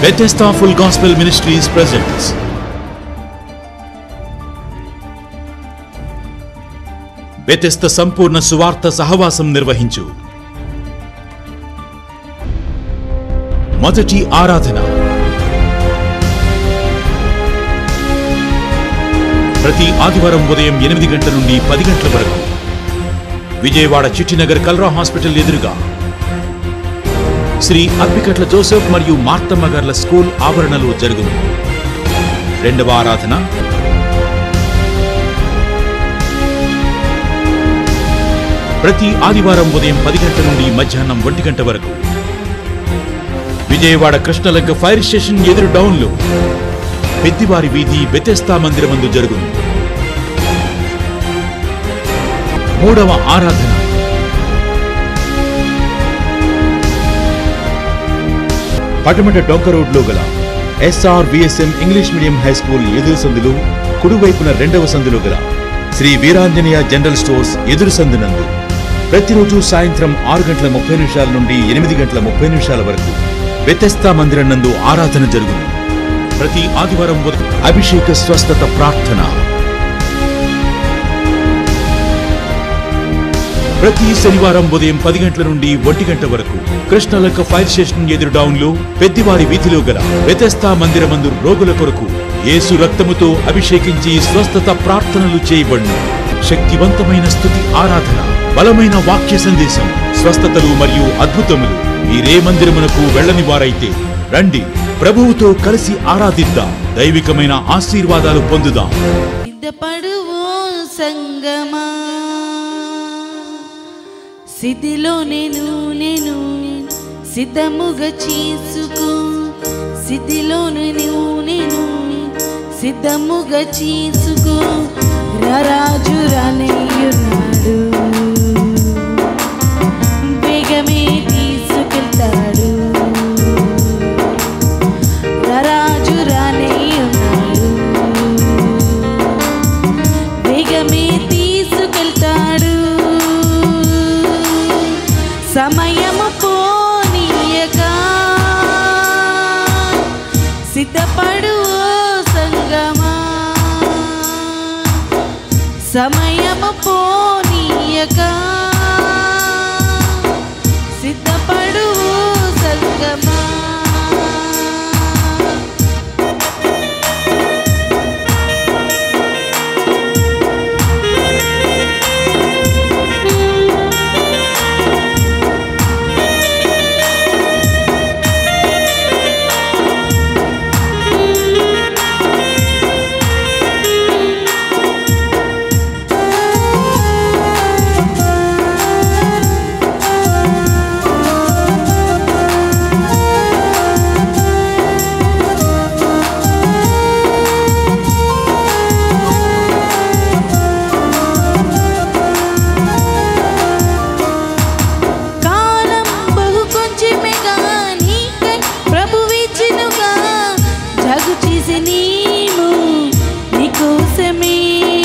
Bethesda Full Gospel Ministries presents Bethesda సంపూర్ణ సువార్త సహవాసం నిర్వహించు మొదటి ఆరాధన ప్రతి ఆదివారం ఉదయం ఎనిమిది గంటల నుండి పది గంటల వరకు విజయవాడ చిట్టినగర్ కల్రా హాస్పిటల్ ఎదురుగా శ్రీ అప్పికట్ల జోసెఫ్ మరియు మార్తమ్మ గార్ల స్కూల్ ఆవరణలో జరుగును రెండవ ఆరాధన ప్రతి ఆదివారం ఉదయం పది గంటల నుండి మధ్యాహ్నం ఒంటి గంట వరకు విజయవాడ కృష్ణలంక ఫైర్ స్టేషన్ ఎదురు డౌన్లో పెద్దివారి వీధి బెతెస్తా మందిరమందు జరుగును మూడవ ఆరాధన పటమట డొంక రోడ్లో గల SR VSM English medium high school ఎదురు సందులు కుడివైపున రెండవ సందులో గల శ్రీ వీరాంజనేయ జనరల్ స్టోర్స్ ఎదురు సందునందు ప్రతిరోజు సాయంత్రం ఆరు గంటల ముప్పై నిమిషాల నుండి ఎనిమిది గంటల ముప్పై నిమిషాల వరకు వ్యతస్థా మందిరం నందు ఆరాధన జరుగును ప్రతి ఆదివారం ఉదయం అభిషేక స్వస్థత ప్రార్థన ప్రతి శనివారం ఉదయం పది గంటల నుండి ఒంటి గంట వరకు కృష్ణలక్క ఫైర్ స్టేషన్ ఎదురు డౌన్లో పెద్దివారి వీధిలో గల వ్యతస్థా మందిరమందు రోగుల కొరకు యేసు రక్తముతో అభిషేకించి స్వస్థత ప్రార్థనలు చేయబడును శక్తివంతమైన స్థుతి ఆరాధన బలమైన వాక్య సందేశం స్వస్థతలు మరియు అద్భుతములు మీరే మందిరమునకు వెళ్ళని వారైతే రండి ప్రభువుతో కలిసి ఆరాధిద్దాం దైవికమైన ఆశీర్వాదాలు పొందుదాం సిద్ధపడువు సంగమా సిద్ధిలో నేను నేను సిద్ధముగా చేసుకో సిద్ధిలో నేను నేను సిద్ధముగా చేసుకో రారాజు రానయ్యున్నాడు వేగమే తీసుకెళ్తాడు రారాజు రానయ్యున్నాడు వేగమే తీసుకెళ్తాడు సమయము పోనీయక సిద్ధపడు ఓ సంగమా సమయము పోనీయక సిద్ధపడు ఓ సంగమా కాలం బహు కొంచెమేగా నీకై ప్రభువిచ్చినుగా జగు చేసి నీవు నీకోసమే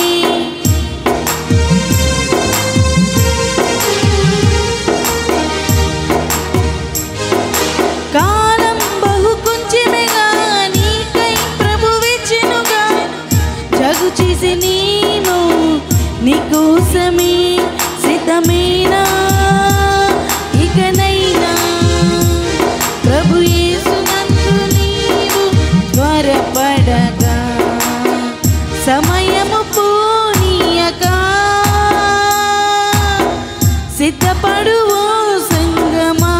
కాలం బహు కొంచెమేగా నీకై ప్రభువిచ్చినుగా జగు చేసి నీవు నీకోసమే సిద్ధమేనా ఇకనైనా ప్రభు యేసునందు నీవు త్వరపడగా సమయము పోనీయక సిద్ధపడు ఓ సంగమా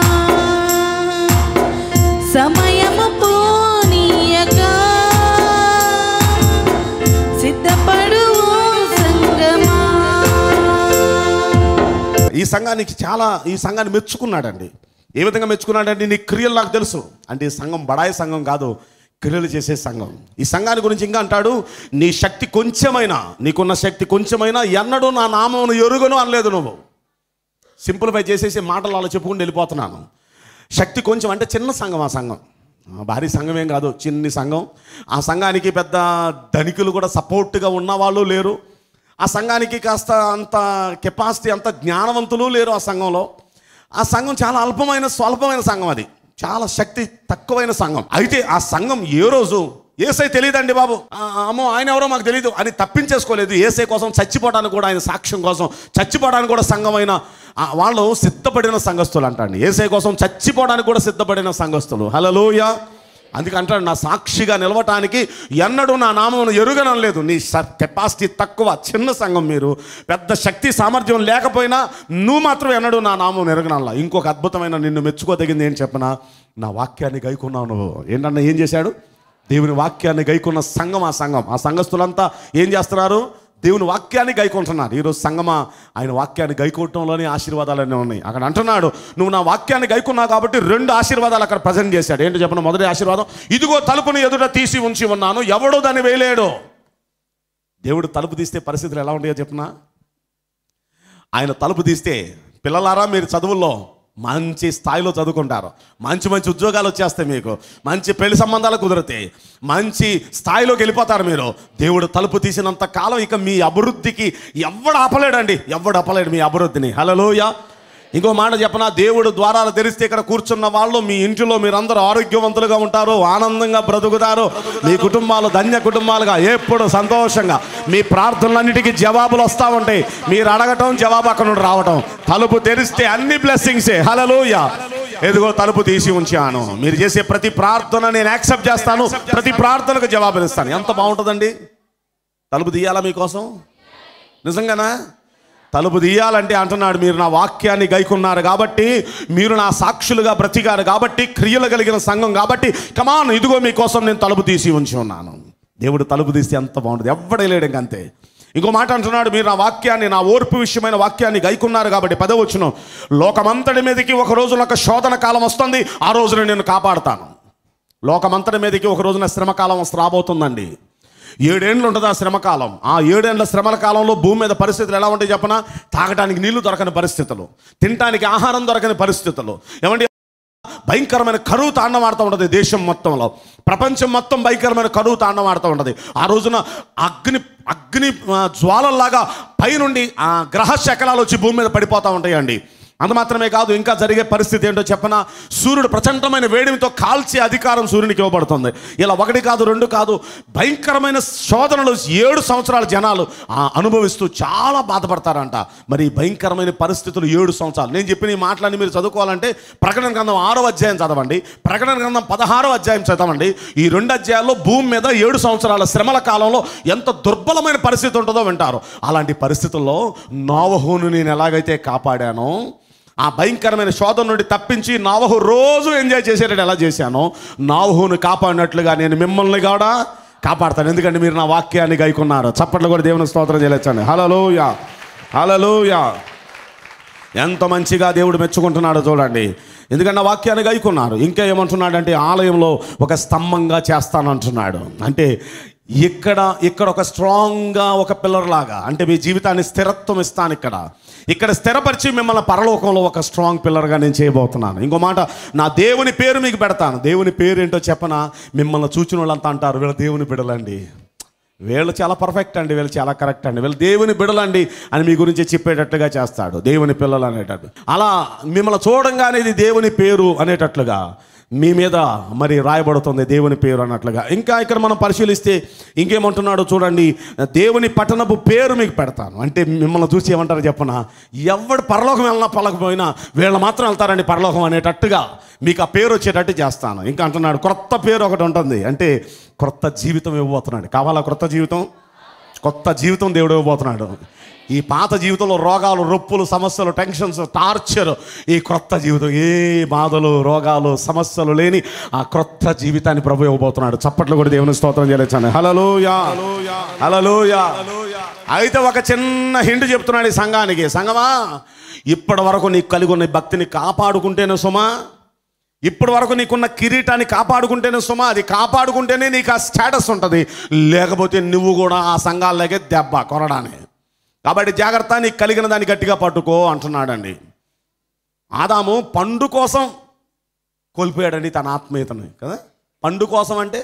సమయము పోనీయక సిద్ధపడు ఓ సంగమా ఈ సంఘానికి చాలా ఈ సంఘాన్ని మెచ్చుకున్నాడండి ఏ విధంగా మెచ్చుకున్నాడంటే నీ క్రియలు నాకు తెలుసు అంటే ఈ సంఘం బడాయి సంఘం కాదు క్రియలు చేసే సంఘం ఈ సంఘాన్ని గురించి ఇంకా అంటాడు నీ శక్తి కొంచెమైనా నీకున్న శక్తి కొంచెమైనా ఎన్నడూ నా నామమును ఎరుగను అనలేదు నువ్వు సింప్లిఫై చేసేసి మాటలు అలా చెప్పుకుంటూ వెళ్ళిపోతున్నాను శక్తి కొంచెం అంటే చిన్న సంఘం ఆ సంఘం ఆ, భారీ సంఘం ఏం కాదు చిన్ని సంఘం ఆ సంఘానికి పెద్ద ధనికులు కూడా సపోర్ట్గా ఉన్న వాళ్ళు లేరు ఆ సంఘానికి కాస్త అంత కెపాసిటీ అంత జ్ఞానవంతులు లేరు ఆ సంఘంలో ఆ సంఘం చాలా అల్పమైన స్వల్పమైన సంఘం అది చాలా శక్తి తక్కువైన సంఘం అయితే ఆ సంఘం ఏ రోజు ఏసై తెలియదండి బాబు ఆ, అమ్మో ఆయన ఎవరో మాకు తెలియదు అని తప్పించేసుకోలేదు ఏసై కోసం చచ్చిపోవడానికి కూడా ఆయన సాక్ష్యం కోసం చచ్చిపోవడానికి కూడా సంఘమైన ఆ, వాళ్ళు సిద్ధపడిన సంఘస్థులు అంటండి ఏసై కోసం చచ్చిపోవడానికి కూడా సిద్ధపడిన సంఘస్థులు హలోయ అందుకే అంటాడు నా సాక్షిగా నిలవటానికి ఎన్నడూ నా నామమును ఎరుగనం లేదు నీ కెపాసిటీ తక్కువ చిన్న సంఘం మీరు పెద్ద శక్తి సామర్థ్యం లేకపోయినా నువ్వు మాత్రం ఎన్నడూ నా నామం ఎరగనంలా ఇంకొక అద్భుతమైన నిన్ను మెచ్చుకోదగింది ఏం చెప్పనా నా వాక్యాన్ని గైకున్నావు నువ్వు ఏంటన్నా ఏం చేశాడు దేవుని వాక్యాన్ని గైకున్న సంఘం ఆ సంఘం ఆ సంఘస్థులంతా ఏం చేస్తున్నారు దేవుని వాక్యాన్ని గైకుంటున్నారు ఈరోజు సంగమా ఆయన వాక్యాన్ని గైకోవటంలోనే ఆశీర్వాదాలన్నీ ఉన్నాయి అక్కడ అంటున్నాడు నువ్వు నా వాక్యాన్ని గైకున్నావు కాబట్టి రెండు ఆశీర్వాదాలు అక్కడ ప్రజెంట్ చేశాడు ఏంటో చెప్పిన మొదటి ఆశీర్వాదం ఇదిగో తలుపుని ఎదుట తీసి ఉంచి ఉన్నాను ఎవడో దాన్ని వేయలేడు దేవుడు తలుపు తీస్తే పరిస్థితులు ఎలా ఉంటాయో చెప్పనా ఆయన తలుపు తీస్తే పిల్లలారా మీరు చదువుల్లో మంచి స్థాయిలో చదువుకుంటారు మంచి మంచి ఉద్యోగాలు వచ్చేస్తాయి మీకు మంచి పెళ్లి సంబంధాలు కుదురుతాయి మంచి స్థాయిలోకి వెళ్ళిపోతారు మీరు దేవుడు తలుపు తీసినంత కాలం ఇక మీ అభివృద్ధికి ఎవడు ఆపలేడండి ఎవడు ఆపలేడు మీ అభివృద్ధిని హలోయ ఇంకో మాట చెప్పనా దేవుడు ద్వారాలు తెరిస్తే ఇక్కడ కూర్చున్న వాళ్ళు మీ ఇంటిలో మీరందరూ ఆరోగ్యవంతులుగా ఉంటారు ఆనందంగా బ్రతుకుతారు మీ కుటుంబాలు ధన్య కుటుంబాలుగా ఎప్పుడు సంతోషంగా మీ ప్రార్థనలన్నిటికీ జవాబులు వస్తూ ఉంటాయి మీరు అడగటం జవాబు అక్కడ నుండి రావటం తలుపు తెరిస్తే అన్ని బ్లెస్సింగ్సే హలలోయ ఎదుగో తలుపు తీసి ఉంచాను మీరు చేసే ప్రతి ప్రార్థన నేను యాక్సెప్ట్ చేస్తాను ప్రతి ప్రార్థనకు జవాబులు ఇస్తాను ఎంత బాగుంటుందండి తలుపు తీయాలా మీకోసం నిజంగానా తలుపు తీయాలంటే అంటున్నాడు మీరు నా వాక్యాన్ని గైకున్నారు కాబట్టి మీరు నా సాక్షులుగా బ్రతికారు కాబట్టి క్రియలు కలిగిన సంఘం కాబట్టి కమాన్ ఇదిగో మీకోసం నేను తలుపు తీసి ఉంచి ఉన్నాను దేవుడు తలుపు తీస్తే ఎంత బాగుంటుంది ఎవడే లేడు ఇంక అంతే ఇంకో మాట అంటున్నాడు మీరు నా వాక్యాన్ని నా ఓర్పు విషయమైన వాక్యాన్ని గైకున్నారు కాబట్టి పదవచ్చును లోకమంతటి మీదకి ఒక రోజున ఒక శోధన కాలం వస్తుంది ఆ రోజున నేను కాపాడుతాను లోకమంతటి మీదకి ఒక రోజున శ్రమకాలం రాబోతుందండి ఏడేండ్లు ఉంటుంది ఆ శ్రమకాలం ఆ ఏడేండ్ల శ్రమల కాలంలో భూమి మీద పరిస్థితులు ఎలా ఉంటాయి చెప్పనా తాగడానికి నీళ్లు దొరకని పరిస్థితులు తినడానికి ఆహారం దొరకని పరిస్థితులు ఏమంటే భయంకరమైన కరువు తాండవాడుతూ ఉంటుంది దేశం మొత్తంలో ప్రపంచం మొత్తం భయంకరమైన కరువు తాండవాడుతూ ఉంటుంది ఆ రోజున అగ్ని అగ్ని ఆ, జ్వాలల్లాగా పైనుండి ఆ గ్రహ శకలాలు వచ్చి భూమి మీద పడిపోతూ ఉంటాయండి అంత మాత్రమే కాదు ఇంకా జరిగే పరిస్థితి ఏంటో చెప్పనా సూర్యుడు ప్రచండమైన వేడిమితో కాల్చే అధికారం సూర్యునికి ఇవ్వబడుతుంది ఇలా ఒకటి కాదు రెండు కాదు భయంకరమైన శోధనలు ఏడు సంవత్సరాల జనాలు ఆ, అనుభవిస్తూ చాలా బాధపడతారంట మరి ఈ భయంకరమైన పరిస్థితులు ఏడు సంవత్సరాలు నేను చెప్పిన ఈ మాటలన్నీ మీరు చదువుకోవాలంటే ప్రకటన గ్రంథం ఆరో అధ్యాయం చదవండి ప్రకటన గ్రంథం పదహారో అధ్యాయం చదవండి ఈ రెండు అధ్యాయాల్లో భూమి మీద ఏడు సంవత్సరాల శ్రమల కాలంలో ఎంత దుర్బలమైన పరిస్థితి ఉంటుందో వింటారు అలాంటి పరిస్థితుల్లో నోవహును నేను ఎలాగైతే కాపాడానో ఆ భయంకరమైన శోధన నుండి తప్పించి నావహు రోజు ఎంజాయ్ చేసేటట్టు ఎలా చేశానో నావహును కాపాడినట్లుగా నేను మిమ్మల్ని కూడా కాపాడతాను ఎందుకంటే మీరు నా వాక్యాన్ని గైకున్నారు చప్పట్లు కూడా దేవుని స్తోత్రం చేయలేచండి హలలోయ హలలోయ ఎంత మంచిగా దేవుడు మెచ్చుకుంటున్నాడో చూడండి ఎందుకంటే ఆ వాక్యాన్ని గైకున్నారు ఇంకా ఏమంటున్నాడంటే ఆలయంలో ఒక స్తంభంగా చేస్తానంటున్నాడు అంటే ఇక్కడ ఇక్కడ ఒక స్ట్రాంగ్గా ఒక పిల్లర్ లాగా అంటే మీ జీవితాన్ని స్థిరత్వం ఇస్తాను ఇక్కడ ఇక్కడ స్థిరపరిచి మిమ్మల్ని పరలోకంలో ఒక స్ట్రాంగ్ పిల్లర్గా నేను చేయబోతున్నాను ఇంకో మాట నా దేవుని పేరు మీకు పెడతాను దేవుని పేరు ఏంటో చెప్పనా మిమ్మల్ని చూచిన వాళ్ళంతా అంటారు వీళ్ళ దేవుని బిడలండి వీళ్ళు చాలా పర్ఫెక్ట్ అండి వీళ్ళు చాలా కరెక్ట్ అండి వీళ్ళు దేవుని బిడలండి అని మీ గురించి చెప్పేటట్టుగా చేస్తాడు దేవుని పిల్లలు అనేటట్టు అలా మిమ్మల్ని చూడంగానే ఇది దేవుని పేరు అనేటట్లుగా మీ మీద మరి రాయబడుతుంది దేవుని పేరు అన్నట్లుగా ఇంకా ఇక్కడ మనం పరిశీలిస్తే ఇంకేమంటున్నాడో చూడండి దేవుని పట్టణపు పేరు మీకు పెడతాను అంటే మిమ్మల్ని చూసి ఏమంటారు చెప్పనా ఎవడు పరలోకం వెళ్ళినా పలకపోయినా వీళ్ళు మాత్రం వెళ్తారండి పరలోకం అనేటట్టుగా మీకు ఆ పేరు వచ్చేటట్టు చేస్తాను ఇంకా అంటున్నాడు క్రొత్త పేరు ఒకటి ఉంటుంది అంటే క్రొత్త జీవితం ఇవ్వబోతున్నాడు కావాలా క్రొత్త జీవితం కొత్త జీవితం దేవుడు ఇవ్వబోతున్నాడు ఈ పాత జీవితంలో రోగాలు రొప్పులు సమస్యలు టెన్షన్స్ టార్చర్ ఈ క్రొత్త జీవితం ఏ బాధలు రోగాలు సమస్యలు లేని ఆ క్రొత్త జీవితాన్ని ప్రభు ఇవ్వబోతున్నాడు చప్పట్లు కూడా దేవుని స్తోత్రం చేయలేచాను హలలోయా హలలోయా అయితే ఒక చిన్న హింట్ చెప్తున్నాడు ఈ సంఘానికి సంఘమా ఇప్పటి వరకు నీకు కలిగి ఉన్న ఈ భక్తిని కాపాడుకుంటేనే సుమా ఇప్పటి వరకు నీకున్న కిరీటాన్ని కాపాడుకుంటేనే సుమా అది కాపాడుకుంటేనే నీకు ఆ స్టేటస్ ఉంటుంది లేకపోతే నువ్వు కూడా ఆ సంఘాలకే దెబ్బ కొరడానే కాబట్టి జాగ్రత్త నీకు కలిగిన దాన్ని గట్టిగా పట్టుకో అంటున్నాడండి ఆదాము పండు కోసం కోల్పోయాడండి తన ఆత్మీయతని కదా పండు కోసం అంటే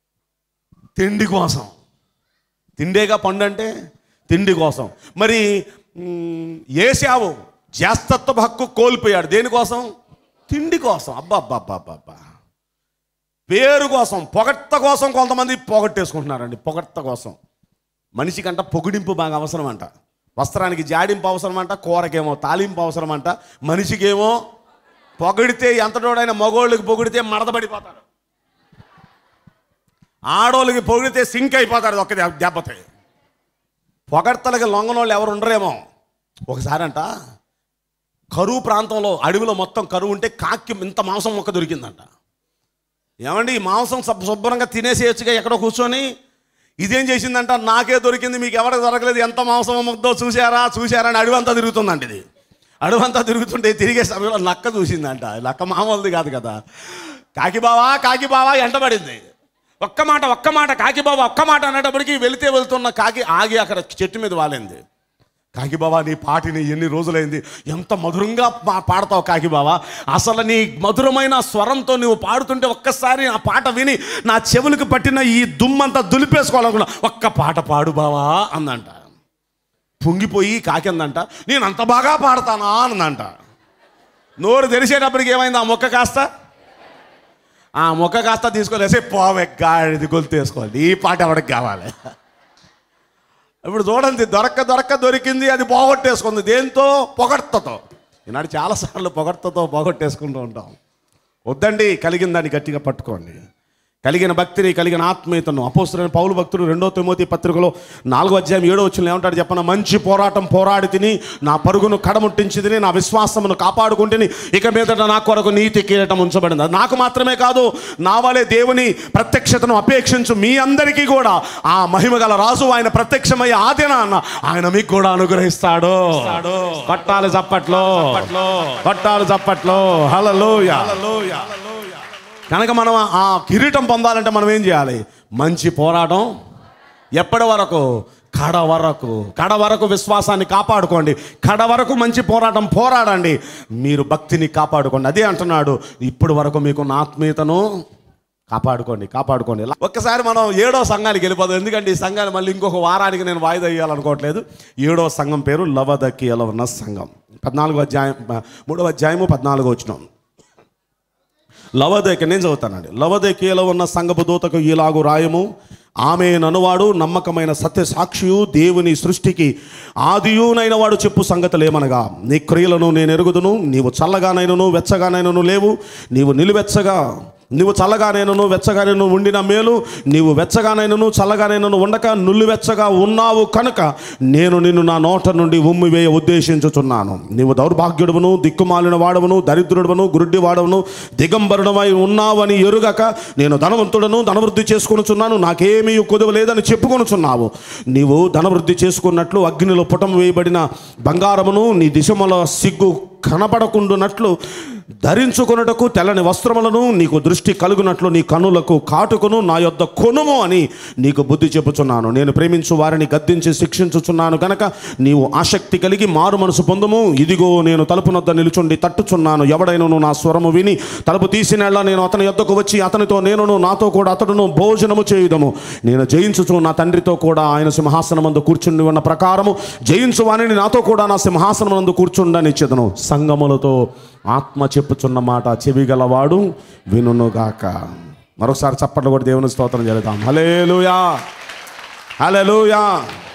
తిండి కోసం తిండేగా పండు అంటే తిండి కోసం మరి మ్, ఏశావు జాస్తత్వ హక్కు కోల్పోయాడు దేనికోసం తిండి కోసం అబ్బా అబ్బా అబ్బా అబ్బా అబ్బా పేరు కోసం పొగట్ట కోసం కొంతమంది పొగట్టేసుకుంటున్నారండి పొగట్ట కోసం మనిషికంట పొగిడింపు బాగా అవసరం అంట వస్త్రానికి జాడింపు అవసరం అంట కూరకేమో తాలింపు అవసరం అంట మనిషికేమో పొగిడితే ఎంతటోడైనా మగోళ్ళకి పొగిడితే మడతపడిపోతాడు ఆడోళ్ళకి పొగిడితే సింక్ అయిపోతాడు ఒక్క దెబ్బ- దెబ్బతే పొగడ్తలకి లొంగనోళ్ళు ఎవరు ఉండరేమో ఒకసారి అంట కరువు ప్రాంతంలో అడవిలో మొత్తం కరువు ఉంటే కాకి ఇంత మాంసం మొక్క దొరికిందంట ఏమండి ఈ మాంసం శుభ్- శుభ్రంగా తినేసేయచ్చుగా ఎక్కడో కూర్చొని ఇదేం చేసిందంట నాకే దొరికింది మీకు ఎవరికి దొరకలేదు ఎంత మాంసం ముద్దో చూసారా చూసారా అని అడవంతా తిరుగుతుందండి ఇది అడవంతా తిరుగుతుంటే తిరిగే సమయంలో నక్క చూసిందంట నక్క మామూలుది కాదు కదా కాకి బావా కాకి బావా ఎంటబడింది ఒక్క మాట ఒక్క మాట కాకి బావా ఒక్క మాట అనేటప్పటికి వెళితే వెళ్తున్న కాకి ఆగి అక్కడ చెట్టు మీద వాలింది కాకి బావా నీ పాటిని ఎన్ని రోజులైంది ఎంత మధురంగా పా- పాడతావు కాకి బావా అసలు నీ మధురమైన స్వరంతో నువ్వు పాడుతుంటే ఒక్కసారి ఆ పాట విని నా చెవులకు పట్టిన ఈ దుమ్మంతా దులిపేసుకోవాలనుకున్నా ఒక్క పాట పాడు బావా అందంట పొంగిపోయి కాకిందంట నేను అంత బాగా పాడతానా అందంట నోరు తెరిచేటప్పటికి ఏమైంది ఆ మొక్క కాస్త ఆ మొక్క కాస్త తీసుకోలేసే పోవే గాడిది గొంతు వేసుకోవాలి ఈ పాట ఎవరికి కావాలి ఇప్పుడు చూడండి దొరక్క దొరక్క దొరికింది అది పోగొట్టేసుకుంది దేంతో పొగడ్తతో ఈనాడు చాలాసార్లు పొగడ్తతో పోగొట్టేసుకుంటూ ఉంటాం వద్దండి కలిగిన దాన్ని గట్టిగా పట్టుకోండి కలిగిన భక్తిని కలిగిన ఆత్మీయతను అపోస్తులైన పౌలు భక్తుడు రెండో తిమోతి పత్రికలో నాలుగో అధ్యాయం ఏడో వచ్చిన ఏమంటాడు చెప్పన మంచి పోరాటం పోరాడి తిని నా పరుగును కడముట్టించి తిని నా విశ్వాసమును కాపాడుకుంటుని ఇక మీదట నా కొరకు నీతి కీరటం ఉంచబడింది అది నాకు మాత్రమే కాదు నా వలే దేవుని ప్రత్యక్షతను అపేక్షించు మీ అందరికీ కూడా ఆ మహిమ గల రాజు ఆయన ప్రత్యక్షమయ్యే ఆ దినాన్న ఆయన మీకు కూడా అనుగ్రహిస్తాడు కొట్టాలి చప్పట్లో కొట్టాలి చప్పట్లో హల్లెలూయా కనుక మనం ఆ కిరీటం పొందాలంటే మనం ఏం చేయాలి మంచి పోరాటం ఎప్పటి వరకు కడ వరకు కడ వరకు విశ్వాసాన్ని కాపాడుకోండి కడ వరకు మంచి పోరాటం పోరాడండి మీరు భక్తిని కాపాడుకోండి అదే అంటున్నాడు ఇప్పుడు వరకు మీకు నా ఆత్మీయతను కాపాడుకోండి కాపాడుకోండి ఇలా ఒక్కసారి మనం ఏడో సంఘానికి వెళ్ళిపోదాం ఎందుకంటే ఈ సంఘాన్ని మళ్ళీ ఇంకొక వారానికి నేను వాయిదా ఇవ్వాలనుకోవట్లేదు ఏడో సంఘం పేరు లవదకియల ఉన్న సంఘం పద్నాలుగో అధ్యాయం మూడవ అధ్యాయము పద్నాలుగో వచ్చినాం లవదేక నేను చదువుతానండి లవదేకీలో ఉన్న సంగపు దూతకు ఇలాగు రాయము ఆమె ననువాడు నమ్మకమైన సత్య సాక్షియు దేవుని సృష్టికి ఆదియునైన వాడు చెప్పు సంగతులు ఏమనగా నీ క్రియలను నేను ఎరుగుదును నీవు చల్లగానైనను వెచ్చగానైనను లేవు నీవు నిలువెచ్చగా నీవు చల్లగానైనను వెచ్చగానైనను ఉండిన మేలు నీవు వెచ్చగానైనను చల్లగానైనను ఉండక నుల్లివెచ్చగా ఉన్నావు కనుక నేను నిన్ను నా నోట నుండి ఉమ్మివేయ ఉద్దేశించుచున్నాను నీవు దౌర్భాగ్యుడువును దిక్కుమాలిన వాడవును దరిద్రుడవును గురుడ్డి వాడవును దిగంబరుడమై ఉన్నావని ఎరుగక నేను ధనవంతుడను ధనవృద్ధి చేసుకొనుచున్నాను నాకేమీ కుదవ లేదని చెప్పుకొనుచున్నావు నీవు ధనవృద్ధి చేసుకున్నట్లు అగ్నిలో పుటం వేయబడిన బంగారమును నీ దిశముల సిగ్గు కనపడకుండునట్లు ధరించుకొనుటకు తెల్లని వస్త్రములను నీకు దృష్టి కలుగునట్లు నీ కన్నులకు కాటుకును నా యొద్ద కొనుము అని నీకు బుద్ధి చెప్పుచున్నాను నేను ప్రేమించు వారిని గద్దించి శిక్షించుచున్నాను గనక నీవు ఆసక్తి కలిగి మారు మనసు పొందుము ఇదిగో నేను తలుపు నొద్ద నిలుచుండి తట్టుచున్నాను ఎవడైనను నా స్వరము విని తలుపు తీసినట్లా నేను అతని యొద్దకు వచ్చి అతనితో నేనును నాతో కూడా అతడును భోజనము చేయుదము నేను జయించుచు నా తండ్రితో కూడా ఆయన సింహాసనమందు కూర్చుండి ఉన్న ప్రకారము జయించు వాణిని నాతో కూడా నా సింహాసనమందు కూర్చుండనిచ్చేదను సంగములతో ఆత్మ చెప్పుచున్న మాట చెవిగలవాడు వినుగాక మరొకసారి చప్పట్లు కూడా దేవుని స్తోత్రం చేద్దాం హలేలుయా హలేలుయా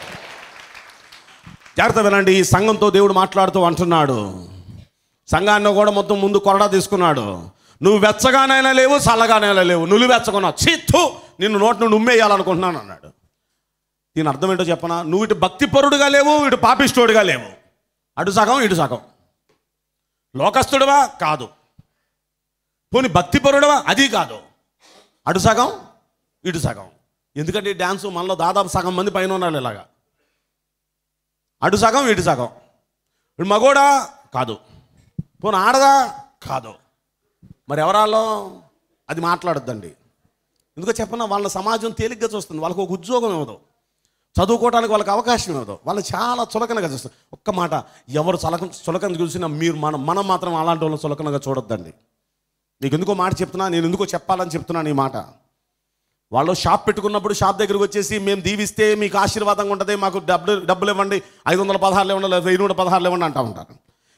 జాగ్రత్త వినండి ఈ సంఘంతో దేవుడు మాట్లాడుతూ అంటున్నాడు సంఘాన్ని కూడా మొత్తం ముందు కొరడా తీసుకున్నాడు నువ్వు వెచ్చగానైనా లేవు చల్లగానైనా లేవు నువ్వు వెచ్చకున్నావు చిత్తు నిన్ను నోటి నుండి ఉమ్మేయాలనుకుంటున్నాను అన్నాడు దీని అర్థం ఏంటో చెప్పనా నువ్వు ఇటు భక్తిపరుడుగా లేవు ఇటు పాపిష్టోడుగా లేవు అటు సగం ఇటు సగం లోకస్తుడివా కాదు పోనీ భక్తిపరుడవా అది కాదు అటు సగం ఇటు సగం ఎందుకంటే ఈ డ్యాన్సు మనలో దాదాపు సగం మంది పైన ఉన్నారు ఇలాగా అటు సగం ఇటు సగం ఇప్పుడు మగోడా కాదు పోనీ ఆడదా కాదు మరి ఎవరాలో అది మాట్లాడొద్దండి ఎందుకో చెప్పనా వాళ్ళ సమాజం తేలిగ్గా చూస్తుంది వాళ్ళకు ఒక ఉద్యోగం ఇవ్వదు చదువుకోవడానికి వాళ్ళకి అవకాశం ఇవ్వదు వాళ్ళు చాలా చులకనగా చూస్తారు ఒక్క మాట ఎవరు చులక చులకన చూసినా మీరు మనం మనం మాత్రం అలాంటి వాళ్ళని చులకనగా చూడొద్దండి నీకు ఎందుకో మాట చెప్తున్నా నేను ఎందుకో చెప్పాలని చెప్తున్నాను ఈ మాట వాళ్ళు షాప్ పెట్టుకున్నప్పుడు షాప్ దగ్గరికి వచ్చేసి మేము దీవిస్తే మీకు ఆశీర్వాదంగా ఉంటుంది మాకు డబ్బులు డబ్బులు ఇవ్వండి ఐదు వందల పదహారులు ఇవ్వండి లేదా వెయ్యి నూట పదహారులు ఇవ్వండి అంటూ ఉంటారు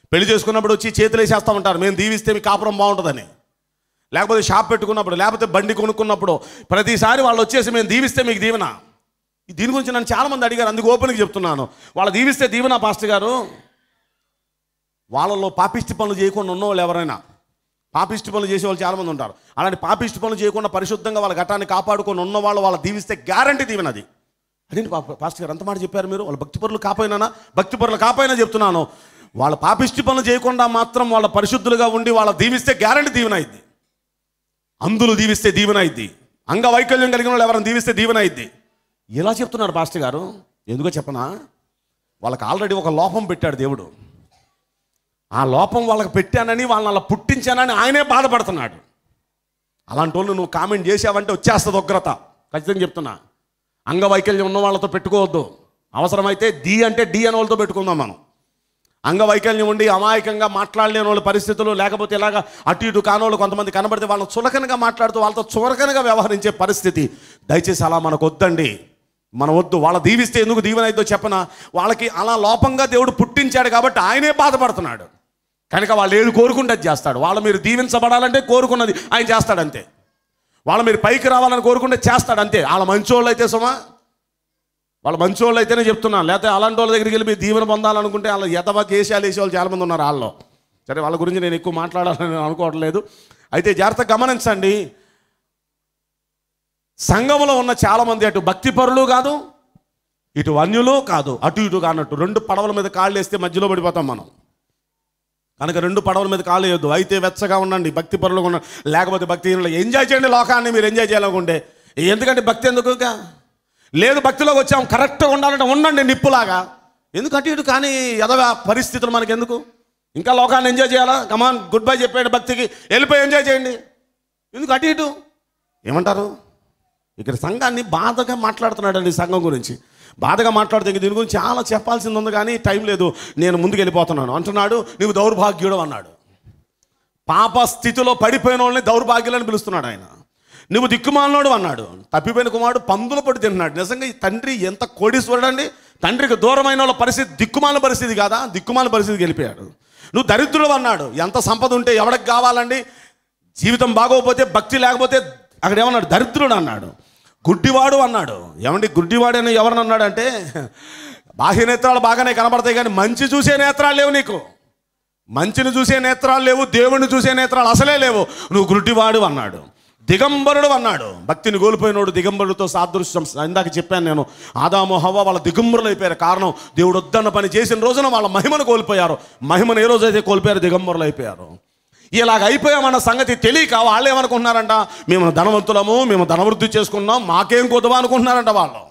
పెళ్లి చేసుకున్నప్పుడు వచ్చి చేతులు వేసేస్తూ ఉంటారు మేము దీవిస్తే మీ కాపురం బాగుంటుందని లేకపోతే షాప్ పెట్టుకున్నప్పుడు లేకపోతే బండి కొనుక్కున్నప్పుడు ప్రతిసారి వాళ్ళు వచ్చేసి మేము దీవిస్తే మీకు దీవెన దీని గురించి నన్ను చాలామంది అడిగారు అందుకు ఓపెన్గా చెప్తున్నాను వాళ్ళు దీవిస్తే దీవెన పాస్టర్ గారు వాళ్ళలో పాపిష్టి పనులు చేయకుండా ఉన్న వాళ్ళు ఎవరైనా పాపిష్టి పనులు చేసే వాళ్ళు చాలామంది ఉంటారు అలాంటి పాపిష్టి పనులు చేయకుండా పరిశుద్ధంగా వాళ్ళ ఘటాన్ని కాపాడుకొని ఉన్న వాళ్ళు వాళ్ళ దీవిస్తే గ్యారంటీ దీవెన అది అదేంటి పా- పాస్టర్ గారు అంత మాట చెప్పారు మీరు వాళ్ళ భక్తి పనులు కాపోయినా భక్తి పనులు కాపోయినా చెప్తున్నాను వాళ్ళ పాపిష్టి పనులు చేయకుండా మాత్రం వాళ్ళ పరిశుద్ధులుగా ఉండి వాళ్ళ దీవిస్తే గ్యారంటీ దీవెన అయింది అందులు దీవిస్తే దీవెన అయింది అంగవైకల్యం కలిగిన వాళ్ళు ఎవరైనా దీవిస్తే దీవెన అయింది ఎలా చెప్తున్నారు పాస్టర్ గారు ఎందుకో చెప్పనా వాళ్ళకి ఆల్రెడీ ఒక లోపం పెట్టాడు దేవుడు ఆ లోపం వాళ్ళకి పెట్టానని వాళ్ళని అలా పుట్టించానని ఆయనే బాధపడుతున్నాడు అలాంటి వాళ్ళు నువ్వు కామెంట్ చేసావంటే వచ్చేస్తుంది ఉగ్రత ఖచ్చితంగా చెప్తున్నా అంగవైకల్యం ఉన్న వాళ్ళతో పెట్టుకోవద్దు అవసరమైతే డి అంటే డి అనే వాళ్ళతో పెట్టుకుందాం మనం అంగవైకల్యం ఉండి అమాయకంగా మాట్లాడలేని వాళ్ళ పరిస్థితులు లేకపోతే ఇలాగ అటు ఇటు కానోళ్ళు కొంతమంది కనబడితే వాళ్ళని చులకనగా మాట్లాడుతూ వాళ్ళతో చులకనగా వ్యవహరించే పరిస్థితి దయచేసి అలా మనకు వద్దండి మన వద్దు వాళ్ళ దీవిస్తే ఎందుకు దీవెన అయిద్దో చెప్పన వాళ్ళకి అలా లోపంగా దేవుడు పుట్టించాడు కాబట్టి ఆయనే బాధపడుతున్నాడు కనుక వాళ్ళు ఏది కోరుకుంటే అది చేస్తాడు వాళ్ళు మీరు దీవించబడాలంటే కోరుకున్నది ఆయన చేస్తాడు అంతే వాళ్ళు మీరు పైకి రావాలని కోరుకుంటే చేస్తాడు అంతే వాళ్ళ మంచోళ్ళు అయితే సుమా వాళ్ళు మంచోళ్ళు అయితేనే చెప్తున్నాను లేకపోతే అలాంటి వాళ్ళ దగ్గరికి వెళ్ళి మీరు దీవెన పొందాలనుకుంటే వాళ్ళ ఎతవ కేశాలు వేసే వాళ్ళు చాలామంది ఉన్నారు వాళ్ళలో సరే వాళ్ళ గురించి నేను ఎక్కువ మాట్లాడాలని నేను అనుకోవట్లేదు అయితే జాగ్రత్త గమనించండి సంఘంలో ఉన్న చాలామంది అటు భక్తిపరులు కాదు ఇటు వన్యులు కాదు అటు ఇటు కానట్టు రెండు పడవల మీద కాళ్ళు వేస్తే మధ్యలో పడిపోతాం మనం కనుక రెండు పడవల మీద కాలు వేయొద్దు అయితే వెచ్చగా ఉండండి భక్తి పరులుగా ఉండండి లేకపోతే భక్తి ఎంజాయ్ చేయండి లోకాన్ని మీరు ఎంజాయ్ చేయాలనుకుంటే ఎందుకంటే భక్తి ఎందుకు ఇక? లేదు భక్తిలోకి వచ్చాం కరెక్ట్గా ఉండాలంటే ఉండండి నిప్పులాగా ఎందుకు అటు ఇటు కానీ ఎదవ పరిస్థితులు మనకి ఎందుకు ఇంకా లోకాన్ని ఎంజాయ్ చేయాలా కమాన్ గుడ్ బై చెప్పాడు భక్తికి వెళ్ళిపోయి ఎంజాయ్ చేయండి ఎందుకు అటు ఇటు ఏమంటారు ఇక్కడ సంఘాన్ని బాధగా మాట్లాడుతున్నాడండి సంఘం గురించి బాధగా మాట్లాడితే ఇంక దీని గురించి చాలా చెప్పాల్సింది ఉంది కానీ టైం లేదు నేను ముందుకు వెళ్ళిపోతున్నాను అంటున్నాడు నువ్వు దౌర్భాగ్యుడు అన్నాడు పాప స్థితిలో పడిపోయిన వాళ్ళని దౌర్భాగ్యులని పిలుస్తున్నాడు ఆయన నువ్వు దిక్కుమాలినోడు అన్నాడు తప్పిపోయిన కుమారుడు పందుల పడి తిన్నాడు నిజంగా ఈ తండ్రి ఎంత కోడీశ్వరుడు అండి తండ్రికి దూరమైన వాళ్ళ పరిస్థితి దిక్కుమాల పరిస్థితి కాదా దిక్కుమాల పరిస్థితికి వెళ్ళిపోయాడు నువ్వు దరిద్రుడు అన్నాడు ఎంత సంపద ఉంటే ఎవరికి కావాలండి జీవితం బాగోకపోతే భక్తి లేకపోతే అక్కడ ఏమన్నాడు దరిద్రుడు అన్నాడు గుడ్డివాడు అన్నాడు ఏమండి గుడ్డివాడు అని ఎవరిని అన్నాడంటే బాహ్య నేత్రాలు బాగానే కనబడతాయి కానీ మంచి చూసే నేత్రాలు లేవు నీకు మంచిని చూసే నేత్రాలు లేవు దేవుణ్ణి చూసే నేత్రాలు అసలే లేవు నువ్వు గుడ్డివాడు అన్నాడు దిగంబరుడు అన్నాడు భక్తిని కోల్పోయినోడు దిగంబరుడితో సాదృశ్యం ఇందాక చెప్పాను నేను ఆదాము హవ్వ వాళ్ళ దిగంబరులు అయిపోయారు కారణం దేవుడు వద్దన్న పని చేసిన రోజున వాళ్ళ మహిమను కోల్పోయారు మహిమను ఏ రోజైతే కోల్పోయారు దిగంబరులు అయిపోయారు ఇలాగ అయిపోయామన్న సంగతి తెలియక వాళ్ళు ఏమనుకుంటున్నారంట మేము ధనవంతులము మేము ధనవృద్ధి చేసుకున్నాం మాకేం కొద్దువా అనుకుంటున్నారంట వాళ్ళు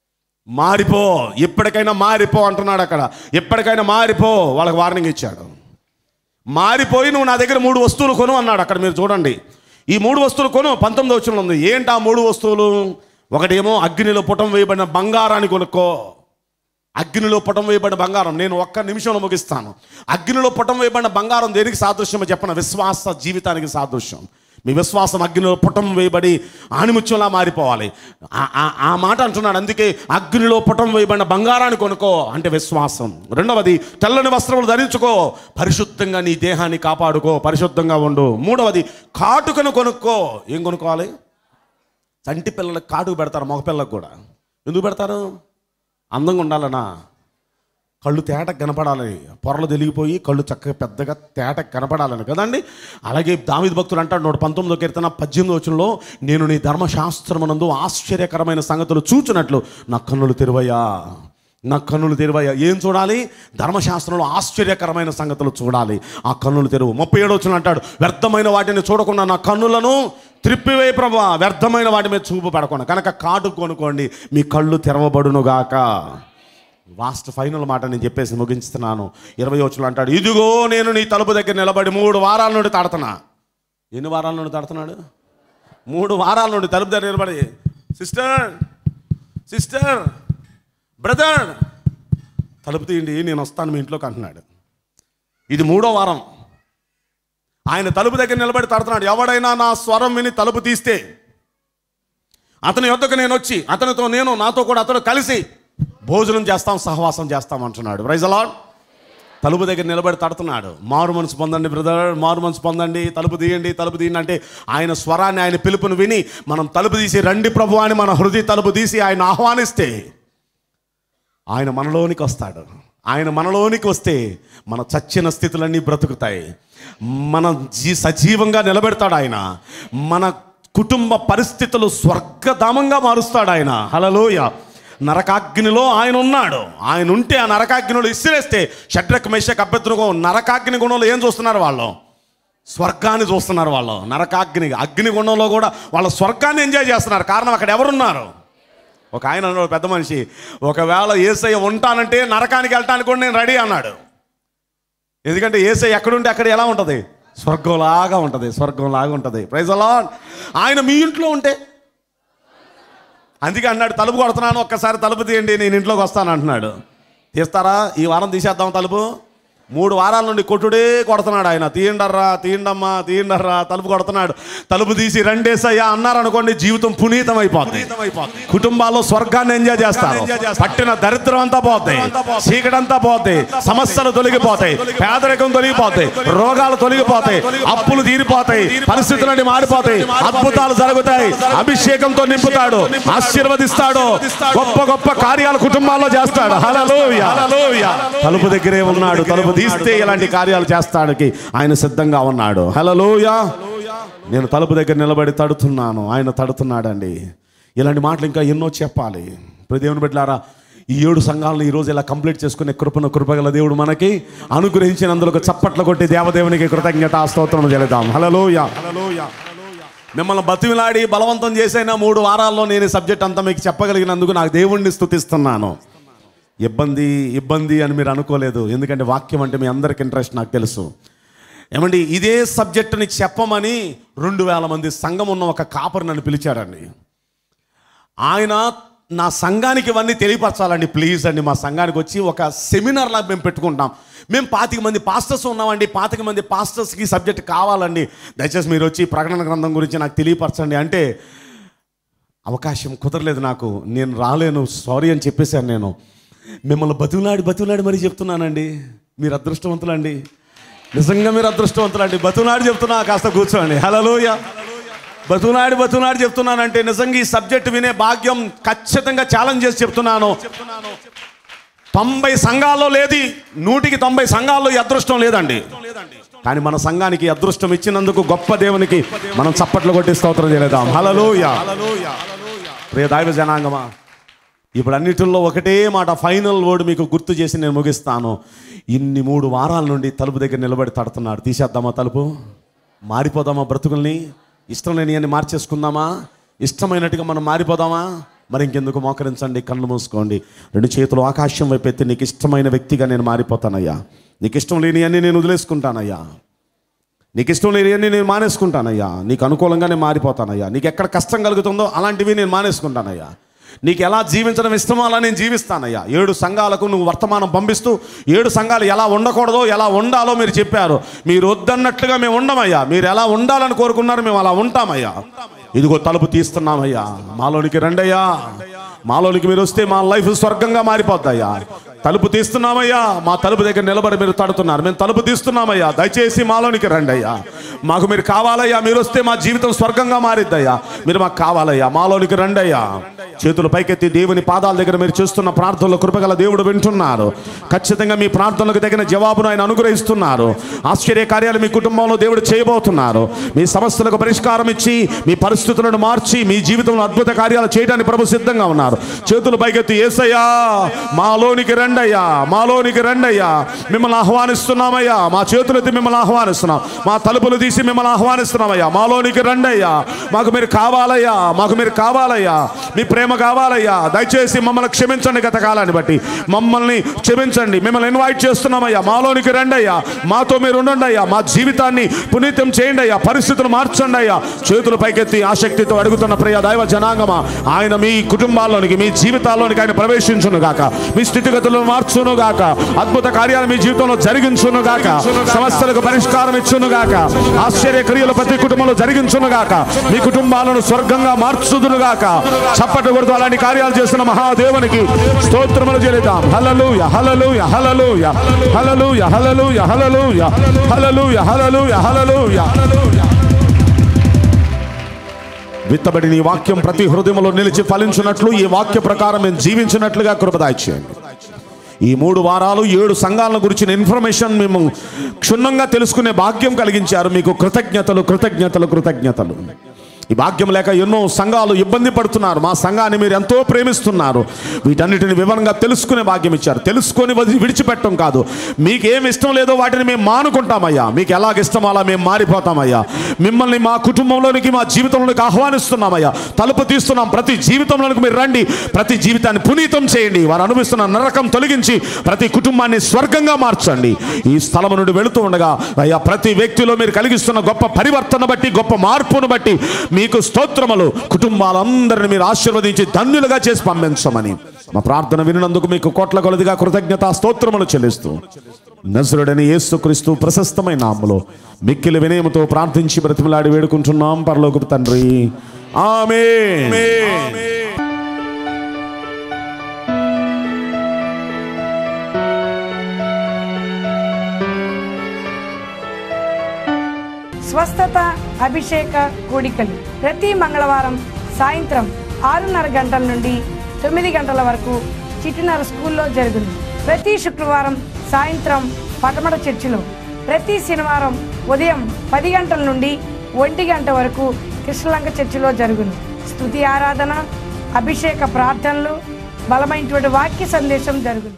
మారిపో ఎప్పటికైనా మారిపో అంటున్నాడు అక్కడ ఎప్పటికైనా మారిపో వాళ్ళకి వార్నింగ్ ఇచ్చాడు మారిపోయి నువ్వు నా దగ్గర మూడు వస్తువులు కొను అన్నాడు అక్కడ మీరు చూడండి ఈ మూడు వస్తువులు కొను పంతొమ్మిది వచ్చిన ఉంది ఏంటి ఆ మూడు వస్తువులు ఒకటేమో అగ్నిలో పుటం వేయబడిన బంగారాన్ని కొనుక్కో అగ్నిలో పుటం వేయబడిన బంగారం నేను ఒక్క నిమిషంలో ముగిస్తాను అగ్నిలో పుటం వేయబడిన బంగారం దేనికి సాదృశ్యమో చెప్పన విశ్వాస జీవితానికి సాదృశ్యం మీ విశ్వాసం అగ్నిలో పుటం వేయబడి ఆణిముత్యంలా మారిపోవాలి ఆ- ఆ- ఆ మాట అంటున్నాడు అందుకే అగ్నిలో పుటం వేయబడిన బంగారాన్ని కొనుక్కో అంటే విశ్వాసం రెండవది తెల్లని వస్త్రములు ధరించుకో పరిశుద్ధంగా నీ దేహాన్ని కాపాడుకో పరిశుద్ధంగా ఉండు మూడవది కాటుకను కొనుక్కో ఏం కొనుక్కోవాలి చంటి పిల్లలకు కాటుకు పెడతారు మగపిల్లలకు కూడా ఎందుకు పెడతారు అందంగా ఉండాలనా కళ్ళు తేటకు కనపడాలని పొరలు తెలిగిపోయి కళ్ళు చక్కగా పెద్దగా తేటకు కనపడాలని కదండి అలాగే దావిద భక్తుడు అంటాడు నూట పంతొమ్మిదో కీర్తన పద్దెనిమిది వచనంలో నేను నీ ధర్మశాస్త్రమునందు ఆశ్చర్యకరమైన సంగతులు చూచినట్లు నా కన్నులు తెరువయ్యా నా కన్నులు తెరువయ్యా ఏం చూడాలి ధర్మశాస్త్రంలో ఆశ్చర్యకరమైన సంగతులు చూడాలి ఆ కన్నులు తెరువు ముప్పై ఏడు వచ్చిన అంటాడు వ్యర్థమైన వాటిని చూడకుండా నా కన్నులను త్రిప్పివేయి ప్రభా వ్యర్థమైన వాటి మీద చూపు పడకుండా కనుక కాటు కొనుక్కోండి మీ కళ్ళు తెరవబడునుగాక లాస్ట్ ఫైనల్ మాట నేను చెప్పేసి ముగించుతున్నాను ఇరవై వచ్చులు అంటాడు ఇదిగో నేను నీ తలుపు దగ్గర నిలబడి మూడు వారాల నుండి తడుతున్నా ఎన్ని వారాల నుండి తడుతున్నాడు మూడు వారాల నుండి తలుపు దగ్గర నిలబడి సిస్టర్ సిస్టర్ బ్రదర్ తలుపు తీయండి నేను వస్తాను మీ ఇంట్లోకి అంటున్నాడు ఇది మూడో వారం ఆయన తలుపు దగ్గర నిలబడి తడుతున్నాడు ఎవడైనా నా స్వరం విని తలుపు తీస్తే అతని యొద్దకు నేను వచ్చి అతనితో నేను నాతో కూడా అతడు కలిసి భోజనం చేస్తాం సహవాసం చేస్తాం అంటున్నాడు ప్రైజ్ అలాడ్ తలుపు దగ్గర నిలబడి తడుతున్నాడు మారు మనసు పొందండి బ్రదర్ మారు మనసు పొందండి తలుపు తీయండి తలుపు తీయండి అంటే ఆయన స్వరాన్ని ఆయన పిలుపుని విని మనం తలుపు తీసి రండి ప్రభు అని మన హృదయ తలుపు తీసి ఆయన ఆహ్వానిస్తే ఆయన మనలోనికి వస్తాడు ఆయన మనలోనికి వస్తే మన చచ్చిన స్థితులన్నీ బ్రతుకుతాయి మన జీ సజీవంగా నిలబెడతాడు ఆయన మన కుటుంబ పరిస్థితులు స్వర్గధామంగా మారుస్తాడు ఆయన హలలోయ నరకాగ్నిలో ఆయన ఉన్నాడు ఆయన ఉంటే ఆ నరకాగ్నిలో ఇసిరేస్తే షడ్రక్ మేషక్ అభ్యర్థులకు నరకాగ్ని గుణంలో ఏం చూస్తున్నారు వాళ్ళు స్వర్గాన్ని చూస్తున్నారు వాళ్ళు నరకాగ్ని అగ్నిగుండంలో కూడా వాళ్ళ స్వర్గాన్ని ఎంజాయ్ చేస్తున్నారు కారణం అక్కడ ఎవరున్నారు ఒక ఆయన అన్నాడు పెద్ద మనిషి ఒకవేళ ఏసయ్య ఉంటానంటే నరకానికి వెళ్ళటానికి కూడా నేను రెడీ అన్నాడు ఎందుకంటే ఏసయ్య ఎక్కడుంటే అక్కడ ఎలా ఉంటుంది స్వర్గంలాగా ఉంటుంది స్వర్గంలాగా ఉంటుంది ప్రైజ్ అలా ఆయన మీ ఇంట్లో ఉంటే అందుకే అన్నాడు తలుపు కొడుతున్నాను ఒక్కసారి తలుపు తీయండి నేను ఇంట్లోకి వస్తాను అంటున్నాడు తీస్తారా ఈ వారం తీసేద్దాం తలుపు మూడు వారాల నుండి కొట్టుడే కొడుతున్నాడు ఆయన తీయండర్రా తీయండమ్మా తీయండర్రా తలుపు కొడుతున్నాడు తలుపు తీసి రెండేసయ్యా అన్నారు అనుకోండి జీవితం పునీతం అయిపోతుంది కుటుంబాల్లో స్వర్గాన్ని ఎంజాయ్ చేస్తారు పట్టిన దరిద్రం అంతా పోతాయి చీకటంతా పోతాయి సమస్యలు తొలగిపోతాయి పేదరికం తొలగిపోతాయి రోగాలు తొలగిపోతాయి అప్పులు తీరిపోతాయి పరిస్థితులన్నీ మారిపోతాయి అద్భుతాలు జరుగుతాయి అభిషేకంతో నింపుతాడు ఆశీర్వదిస్తాడు గొప్ప గొప్ప కార్యాలు కుటుంబాల్లో చేస్తాడు హల్లెలూయా తలుపు దగ్గరే ఉన్నాడు తలుపు తీస్తే ఇలాంటి కార్యాలు చేస్తానికి ఆయన సిద్ధంగా ఉన్నాడు హలోయా నేను తలుపు దగ్గర నిలబడి తడుతున్నాను ఆయన తడుతున్నాడండి ఇలాంటి మాటలు ఇంకా ఎన్నో చెప్పాలి ప్రదేవుని బిడ్డలారా ఈ ఏడు సంఘాలను ఈరోజు ఇలా కంప్లీట్ చేసుకునే కృపను కృపగల దేవుడు మనకి అనుగ్రహించినందుకు చప్పట్లు కొట్టి దేవదేవునికి కృతజ్ఞత స్తోత్రం చెల్లిద్దాం హలోయ మిమ్మల్ని బతిమిలాడి బలవంతం చేసైనా మూడు వారాల్లో నేను ఈ సబ్జెక్ట్ అంతా మీకు చెప్పగలిగినందుకు నాకు దేవుణ్ణి స్తుతిస్తున్నాను ఇబ్బంది ఇబ్బంది అని మీరు అనుకోలేదు ఎందుకంటే వాక్యం అంటే మీ అందరికి ఇంట్రెస్ట్ నాకు తెలుసు ఏమండి ఇదే సబ్జెక్టుని చెప్పమని రెండు వేల మంది సంఘం ఉన్న ఒక కాపర్ నన్ను పిలిచాడండి ఆయన నా సంఘానికి ఇవన్నీ తెలియపరచాలండి ప్లీజ్ అండి మా సంఘానికి వచ్చి ఒక సెమినార్ లాగా మేము పెట్టుకుంటాం మేము పాతిక మంది పాస్టర్స్ ఉన్నామండి పాతిక మంది పాస్టర్స్కి సబ్జెక్ట్ కావాలండి దయచేసి మీరు వచ్చి ప్రకటన గ్రంథం గురించి నాకు తెలియపరచండి అంటే అవకాశం కుదరలేదు నాకు నేను రాలేను సారీ అని చెప్పేశాను నేను మిమ్మల్ని బతులాడి బతులాడి మరీ చెప్తున్నానండి మీరు అదృష్టవంతులండి నిజంగా మీరు అదృష్టవంతులండి బతులాడి చెప్తున్నా కాస్త కూర్చోండి హలోయ బతులాడి బతులాడి చెప్తున్నానంటే నిజంగా ఈ సబ్జెక్ట్ వినే భాగ్యం ఖచ్చితంగా ఛాలెంజ్ చేసి చెప్తున్నాను తొంభై సంఘాల్లో లేది నూటికి తొంభై సంఘాల్లో ఈ అదృష్టం లేదండి కానీ మన సంఘానికి ఈ అదృష్టం ఇచ్చినందుకు గొప్ప దేవునికి మనం చప్పట్లు కొట్టి స్తోత్రం చేయలేదాం హలలోయ ప్రియ దైవ జనాంగమా ఇప్పుడు అన్నిటిల్లో ఒకటే మాట ఫైనల్ వర్డ్ మీకు గుర్తు చేసి నేను ముగిస్తాను ఇన్ని మూడు వారాల నుండి తలుపు దగ్గర నిలబడి తడుతున్నాడు తీసేద్దామా తలుపు మారిపోదామా బ్రతుకుల్ని ఇష్టం లేని అని మార్చేసుకుందామా ఇష్టమైనట్టుగా మనం మారిపోదామా మరి ఇంకెందుకు మోకరించండి కళ్ళు మూసుకోండి రెండు చేతులు ఆకాశం వైపు ఎత్తి నీకు ఇష్టమైన వ్యక్తిగా నేను మారిపోతానయ్యా నీకు ఇష్టం లేని అన్ని నేను వదిలేసుకుంటానయ్యా నీకు ఇష్టం లేని అన్ని నేను మానేసుకుంటానయ్యా నీకు అనుకూలంగా నేను మారిపోతానయ్యా నీకు ఎక్కడ కష్టం కలుగుతుందో అలాంటివి నేను మానేసుకుంటానయ్యా నీకు ఎలా జీవించడం ఇష్టమో అలా నేను జీవిస్తానయ్యా ఏడు సంఘాలకు నువ్వు వర్తమానం పంపిస్తూ ఏడు సంఘాలు ఎలా ఉండకూడదో ఎలా ఉండాలో మీరు చెప్పారు మీరు వద్దన్నట్లుగా మేము ఉండమయ్యా మీరు ఎలా ఉండాలని కోరుకున్నారు మేము అలా ఉంటామయ్యా ఇదిగో తలుపు తీస్తున్నామయ్యా మాలోనికి రండయ్యా మాలోనికి మీరు వస్తే మా లైఫ్ స్వర్గంగా మారిపోద్దయ్యా తలుపు తీస్తున్నామయ్యా మా తలుపు దగ్గర నిలబడి మీరు తడుతున్నారు మేము తలుపు తీస్తున్నామయ్యా దయచేసి మాలోనికి రండి అయ్యా మాకు మీరు కావాలయ్యా మీరు వస్తే మా జీవితం స్వర్గంగా మారిద్దయ్యా మీరు మాకు కావాలయ్యా మాలోనికి రండి అయ్యా చేతులు పైకెత్తి దేవుని పాదాల దగ్గర మీరు చూస్తున్న ప్రార్థనలో కృపగల దేవుడు వింటున్నారు ఖచ్చితంగా మీ ప్రార్థనలకు తగిన జవాబును ఆయన అనుగ్రహిస్తున్నారు ఆశ్చర్య కార్యాలు మీ కుటుంబంలో దేవుడు చేయబోతున్నారు మీ సమస్యలకు పరిష్కారం ఇచ్చి మీ పరిస్థితులను మార్చి మీ జీవితంలో అద్భుత కార్యాలు చేయడానికి ప్రభు సిద్ధంగా ఉన్నారు చేతులు పైకెత్తి ఏసయ్యా మాలోనికి రండయ్యా మాలోనికి రండయ్యా మిమ్మల్ని ఆహ్వానిస్తున్నామయ్యా మా చేతులు ఎత్తి మిమ్మల్ని ఆహ్వానిస్తున్నాం మా తలుపులు తీసి మిమ్మల్ని ఆహ్వానిస్తున్నామయ్యా మాలోనికి రండయ్యా మాకు మీరు కావాలయ్యా మాకు మీరు కావాలయ్యా మీ ప్రేమ కావాలయ్యా దయచేసి మమ్మల్ని క్షమించండి గత కాలాన్ని బట్టి మమ్మల్ని క్షమించండి మిమ్మల్ని ఇన్వైట్ చేస్తున్నామయ్యా మాలోనికి రండి అయ్యా మాతో మీరు ఉండండి అయ్యా మా జీవితాన్ని పునీతం చేయండి అయ్యా పరిస్థితులు మార్చండి అయ్యా చేతులు పైకెత్తి ఆసక్తితో అడుగుతున్న ప్రియ దైవ జనాంగమా ఆయన మీ కుటుంబాల్లోనికి మీ జీవితాల్లోనికి ఆయన ప్రవేశించును గాక మీ స్థితిగతుల్లో జీవితాలను మార్చును గాక అద్భుత కార్యాలు మీ జీవితంలో జరిగించును గాక సమస్యలకు పరిష్కారం ఇచ్చును గాక ఆశ్చర్య క్రియలు ప్రతి కుటుంబంలో జరిగించును గాక మీ కుటుంబాలను స్వర్గంగా మార్చుదును గాక చప్పటి కొడుతూ అలాంటి కార్యాలు చేస్తున్న మహాదేవునికి స్తోత్రములు చెల్లిద్దాం హల్లెలూయా హల్లెలూయా హల్లెలూయా హల్లెలూయా హల్లెలూయా హల్లెలూయా హల్లెలూయా హల్లెలూయా హల్లెలూయా విత్తబడిన ఈ వాక్యం ప్రతి హృదయంలో నిలిచి ఫలించినట్లు ఈ వాక్య ప్రకారం మేము జీవించినట్లుగా కృపదాయి చేయండి ఈ మూడు వారాలు ఏడు సంఘాల గురించిన ఇన్ఫర్మేషన్ మేము క్షుణ్ణంగా తెలుసుకునే భాగ్యం కలిగించారు మీకు కృతజ్ఞతలు కృతజ్ఞతలు కృతజ్ఞతలు ఈ భాగ్యం లేక ఎన్నో సంఘాలు ఇబ్బంది పడుతున్నారు మా సంఘాన్ని మీరు ఎంతో ప్రేమిస్తున్నారు వీటన్నిటిని వివరంగా తెలుసుకునే భాగ్యం ఇచ్చారు తెలుసుకొని వదిలి విడిచిపెట్టడం కాదు మీకు ఏమి ఇష్టం లేదో వాటిని మేము మానుకుంటామయ్యా మీకు ఎలాగ ఇష్టమో అలా మేము మారిపోతామయ్యా మిమ్మల్ని మా కుటుంబంలోనికి మా జీవితంలోనికి ఆహ్వానిస్తున్నామయ్యా తలుపు తీస్తున్నాం ప్రతి జీవితంలోనికి మీరు రండి ప్రతి జీవితాన్ని పునీతం చేయండి వారు అనుభవిస్తున్న నరకం తొలగించి ప్రతి కుటుంబాన్ని స్వర్గంగా మార్చండి ఈ స్థలం నుండి వెళుతూ ఉండగా అయ్యా ప్రతి వ్యక్తిలో మీరు కలిగిస్తున్న గొప్ప పరివర్తన బట్టి గొప్ప మార్పును బట్టి మీకు స్తోత్రములు కుటుంబాలందరిని మీరు ఆశీర్వదించి ధన్యులుగా చేసి పంపించమని మా ప్రార్థన వినినందుకు మీకు కోట్ల కొలదిగా కృతజ్ఞత స్తోత్రములు చెల్లిస్తూ నజరుడని యేసుక్రీస్తు ప్రశస్తమైన నామములో మిక్కిలి వినయముతో ప్రార్థించి బ్రతిమలాడి వేడుకుంటున్నాం పరలోకపు తండ్రి ఆమె స్వస్థత అభిషేక కూడికలు ప్రతి మంగళవారం సాయంత్రం ఆరున్నర గంటల నుండి తొమ్మిది గంటల వరకు చిట్టినర స్కూల్లో జరుగును ప్రతి శుక్రవారం సాయంత్రం పటమట చర్చిలో ప్రతి శనివారం ఉదయం పది గంటల నుండి ఒంటి గంట వరకు కృష్ణలంక చర్చిలో జరుగును స్తుతి ఆరాధన అభిషేక ప్రార్థనలు బలమైనటువంటి వాక్య సందేశం జరుగును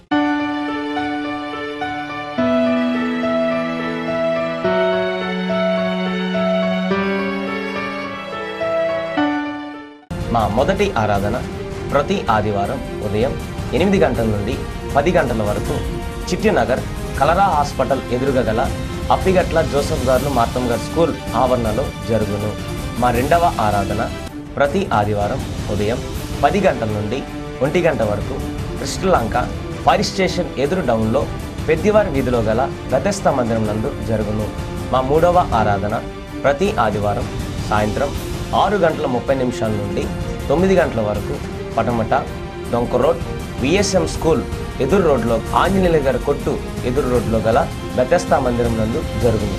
మా మొదటి ఆరాధన ప్రతి ఆదివారం ఉదయం ఎనిమిది గంటల నుండి పది గంటల వరకు చిట్టినగర్ కలరా హాస్పిటల్ ఎదురుగా గల అప్పిగట్ల జోసఫ్ గారు మార్తం గారు స్కూల్ ఆవరణలో జరుగును మా రెండవ ఆరాధన ప్రతి ఆదివారం ఉదయం పది గంటల నుండి ఒంటి గంట వరకు కృష్ణలంక ఫైర్ స్టేషన్ ఎదురు డౌన్లో పెద్దివారి వీధిలో గల గతస్థ మందిరం నందు జరుగును మా మూడవ ఆరాధన ప్రతి ఆదివారం సాయంత్రం ఆరు గంటల ముప్పై నిమిషాల నుండి తొమ్మిది గంటల వరకు పటమట డొంక రోడ్ విఎస్ఎం స్కూల్ ఎదురు రోడ్లో ఆంజనేయుల గారి కొట్టు ఎదురు రోడ్లో గల బెతస్తా మందిరం నందు జరుగును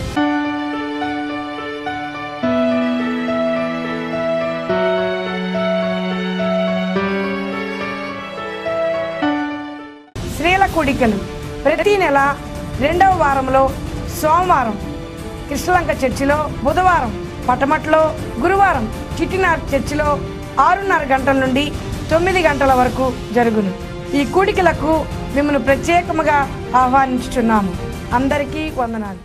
స్త్రీల కూడికలు ప్రతి నెల రెండవ వారంలో సోమవారం కృష్ణలంక చర్చిలో బుధవారం పటమట్లో గురువారం చిట్టినార్ చర్చిలో ఆరున్నర గంటల నుండి తొమ్మిది గంటల వరకు జరుగును ఈ కూడికలకు మిమ్మల్ని ప్రత్యేకముగా ఆహ్వానించుచున్నాము అందరికీ వందనాలు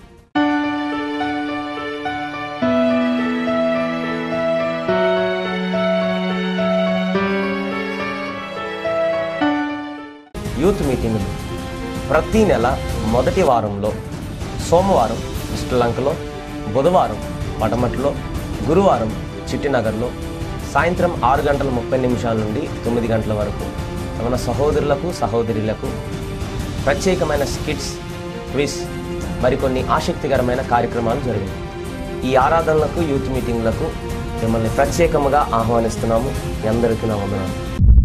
యూత్ మీటింగులు ప్రతి నెల మొదటి వారంలో సోమవారం శ్రీలంకలో బుధవారం పటమట్లో గురువారం చిట్టినగర్లో సాయంత్రం ఆరు గంటల ముప్పై నిమిషాల నుండి తొమ్మిది గంటల వరకు మన సహోదరులకు సహోదరులకు ప్రత్యేకమైన స్కిట్స్ క్విజ్ మరికొన్ని ఆసక్తికరమైన కార్యక్రమాలు జరిగాయి ఈ ఆరాధనలకు యూత్ మీటింగ్లకు మిమ్మల్ని ప్రత్యేకముగా ఆహ్వానిస్తున్నాము మీ అందరికీ నా వందనాలు